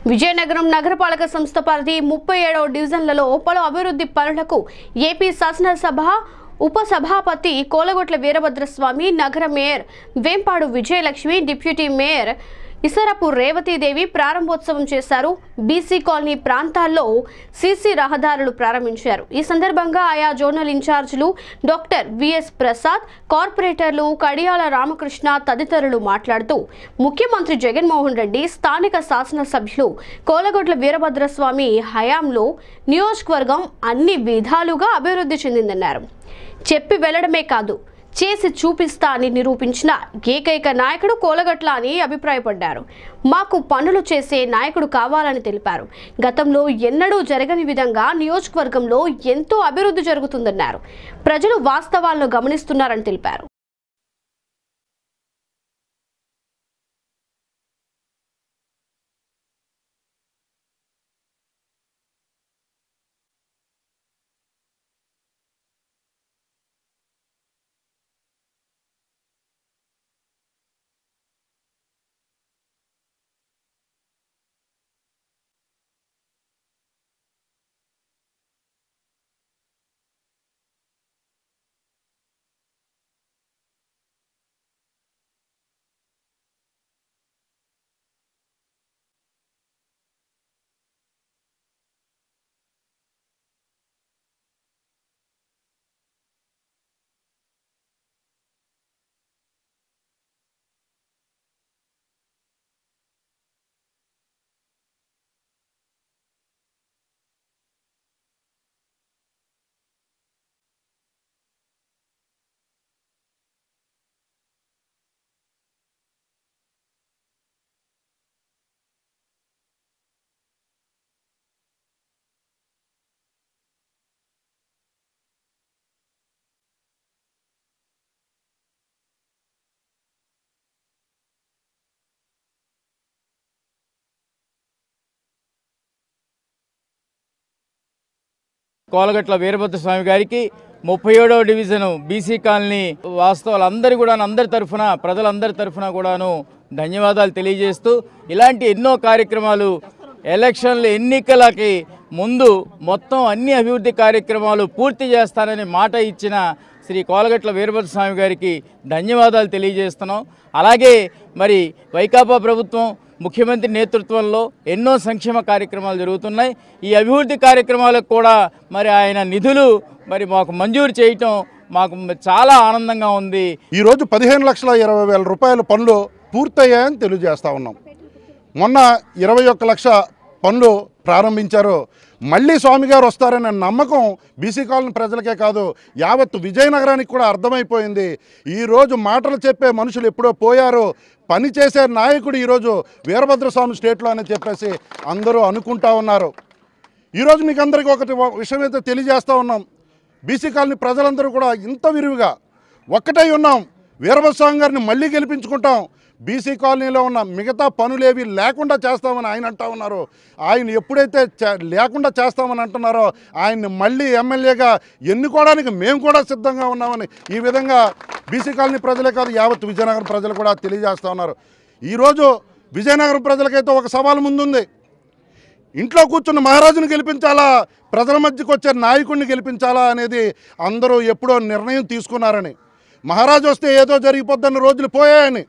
విజయనగరం నగరపాలక సంస్థ పరిధి ముప్పై ఏడవ డివిజన్లలో పలు అభివృద్ధి పనులకు ఏపీ శాసనసభ ఉప సభాపతి కోలగొట్ల వీరభద్రస్వామి నగర mayor Vempadu Vijayalakshmi deputy mayor Isarapu Revathidevi ప్రారంభోత్సవం చేశారు బీసీ కాలనీ ప్రాంతాల్లో సీసీ రహదారులు ప్రారంభించారు ఈ సందర్భంగా ఆయా జోనల్ ఇన్ఛార్జీలు డాక్టర్ విఎస్ ప్రసాద్ కార్పొరేటర్లు కడియాల రామకృష్ణ తదితరులు మాట్లాడుతూ ముఖ్యమంత్రి జగన్మోహన్ రెడ్డి స్థానిక శాసనసభ్యులు కోలగొట్ల వీరభద్రస్వామి హయాంలో నియోజకవర్గం అన్ని విధాలుగా అభివృద్ధి చెందిందన్నారు చెప్పి వెళ్లడమే కాదు చేసి చూపిస్తా అని నిరూపించిన ఏకైక నాయకుడు కోలగట్ల అని అభిప్రాయపడ్డారు మాకు పనులు చేసే నాయకుడు కావాలని తెలిపారు గతంలో ఎన్నడూ జరగని విధంగా నియోజకవర్గంలో ఎంతో అభివృద్ధి జరుగుతుందన్నారు ప్రజలు వాస్తవాలను గమనిస్తున్నారని తెలిపారు కోలగట్ల వీరభద్ర స్వామి గారికి ముప్పై ఏడవ డివిజన్ బీసీ కాలనీ వాస్తవాలందరి కూడా అందరి తరఫున ప్రజలందరి తరఫున కూడాను ధన్యవాదాలు తెలియజేస్తూ ఇలాంటి ఎన్నో కార్యక్రమాలు ఎలక్షన్లు ఎన్నికలకి ముందు మొత్తం అన్ని అభివృద్ధి కార్యక్రమాలు పూర్తి చేస్తానని మాట ఇచ్చిన శ్రీ కోలగట్ల వీరభద్ర స్వామి గారికి ధన్యవాదాలు తెలియజేస్తున్నాం అలాగే మరి వైకాపా ప్రభుత్వం ముఖ్యమంత్రి నేతృత్వంలో ఎన్నో సంక్షేమ కార్యక్రమాలు జరుగుతున్నాయి ఈ అభివృద్ధి కార్యక్రమాలకు కూడా మరి ఆయన నిధులు మరి మాకు మంజూరు చేయటం మాకు చాలా ఆనందంగా ఉంది ఈరోజు పదిహేను లక్షల ఇరవై వేల రూపాయల పనులు పూర్తయ్యాయని తెలియజేస్తా ఉన్నాం మొన్న ఇరవై ఒక్క లక్ష పనులు ప్రారంభించారు మళ్ళీ స్వామి గారు వస్తారనే నమ్మకం బీసీ కాలనీ ప్రజలకే కాదు యావత్ విజయనగరానికి కూడా అర్థమైపోయింది ఈరోజు మాటలు చెప్పే మనుషులు ఎప్పుడో పోయారు పని చేసే నాయకుడు ఈరోజు వీరభద్రస్వామి స్టేట్లో అని చెప్పేసి అందరూ అనుకుంటా ఉన్నారు ఈరోజు మీకు అందరికీ ఒకటి విషయం అయితే తెలియజేస్తా ఉన్నాం బీసీ కాలనీ ప్రజలందరూ కూడా ఇంత విరివిగా ఒక్కటై ఉన్నాం వీరభద్రస్వామి గారిని మళ్ళీ గెలిపించుకుంటాం బీసీ కాలనీలో ఉన్న మిగతా పనులేవి లేకుండా చేస్తామని ఆయన అంటా ఉన్నారు ఆయన ఎప్పుడైతే చే- లేకుండా చేస్తామని అంటున్నారో ఆయన్ని మళ్ళీ ఎమ్మెల్యేగా ఎన్నుకోవడానికి మేము కూడా సిద్ధంగా ఉన్నామని ఈ విధంగా బీసీ కాలనీ ప్రజలే కాదు యావత్ విజయనగరం ప్రజలు కూడా తెలియజేస్తా ఉన్నారు ఈరోజు విజయనగరం ప్రజలకైతే ఒక సవాల్ ముందుంది ఇంట్లో కూర్చున్న మహారాజును గెలిపించాలా ప్రజల మధ్యకు వచ్చే నాయకుడిని గెలిపించాలా అనేది అందరూ ఎప్పుడో నిర్ణయం తీసుకున్నారని మహారాజు వస్తే ఏదో జరిగిపోద్దన్న రోజులు పోయాయని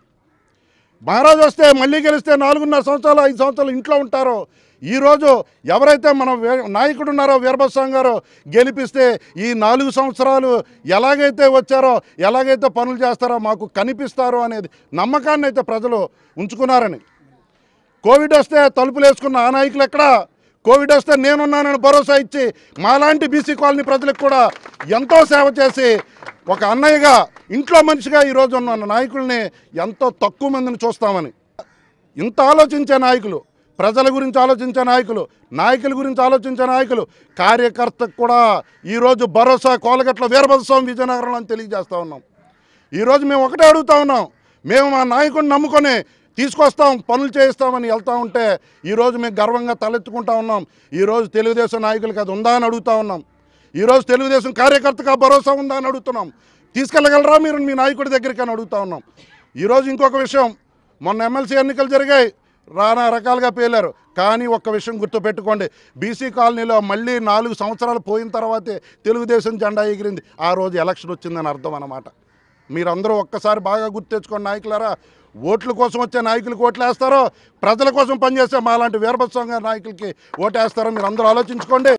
మహారాజు వస్తే మళ్ళీ గెలిస్తే నాలుగున్నర సంవత్సరాలు ఐదు సంవత్సరాలు ఇంట్లో ఉంటారో ఈరోజు ఎవరైతే మన వే- నాయకుడు ఉన్నారో వీరభద్రస్వామి గారు గెలిపిస్తే ఈ నాలుగు సంవత్సరాలు ఎలాగైతే వచ్చారో ఎలాగైతే పనులు చేస్తారో మాకు కనిపిస్తారో అనేది నమ్మకాన్ని అయితే ప్రజలు ఉంచుకున్నారని కోవిడ్ వస్తే తలుపులు వేసుకున్న ఆ నాయకులు ఎక్కడ కోవిడ్ వస్తే నేనున్నానని భరోసా ఇచ్చి మాలాంటి బీసీ కాలనీ ప్రజలకు కూడా ఎంతో సేవ చేసి ఒక అన్నయ్యగా ఇంట్లో మనిషిగా ఈరోజు ఉన్న నాయకుల్ని ఎంతో తక్కువ మందిని చూస్తామని ఇంత ఆలోచించే నాయకులు ప్రజల గురించి ఆలోచించే నాయకులు నాయకుల గురించి ఆలోచించే నాయకులు కార్యకర్తకు కూడా ఈరోజు భరోసా కోలగట్ల వీరభద్రస్వామి విజయనగరంలో అని తెలియజేస్తా ఉన్నాం ఈరోజు మేము ఒకటే అడుగుతా ఉన్నాం మేము మా నాయకుడిని నమ్ముకొని తీసుకొస్తాం పనులు చేయిస్తామని వెళ్తా ఉంటే ఈరోజు మేము గర్వంగా తలెత్తుకుంటా ఉన్నాం ఈరోజు తెలుగుదేశం నాయకులకి అది ఉందా అని అడుగుతా ఉన్నాం ఈరోజు తెలుగుదేశం కార్యకర్తగా భరోసా ఉందా అని అడుగుతున్నాం తీసుకెళ్ళగలరా మీరు మీ నాయకుడి దగ్గరికి అని అడుగుతా ఉన్నాం ఈరోజు ఇంకొక విషయం మొన్న ఎమ్మెల్సీ ఎన్నికలు జరిగాయి రానా రకాలుగా పేలారు కానీ ఒక్క విషయం గుర్తుపెట్టుకోండి బీసీ కాలనీలో మళ్ళీ నాలుగు సంవత్సరాలు పోయిన తర్వాతే తెలుగుదేశం జెండా ఎగిరింది ఆ రోజు ఎలక్షన్ వచ్చిందని అర్థం అన్నమాట మీరందరూ ఒక్కసారి బాగా గుర్తు తెచ్చుకోండి నాయకులారా ఓట్ల కోసం వచ్చే నాయకులకు ఓట్లు వేస్తారో ప్రజల కోసం పనిచేసే మాలాంటి వీరభత్సంగా నాయకులకి ఓటేస్తారో మీరు అందరూ ఆలోచించుకోండి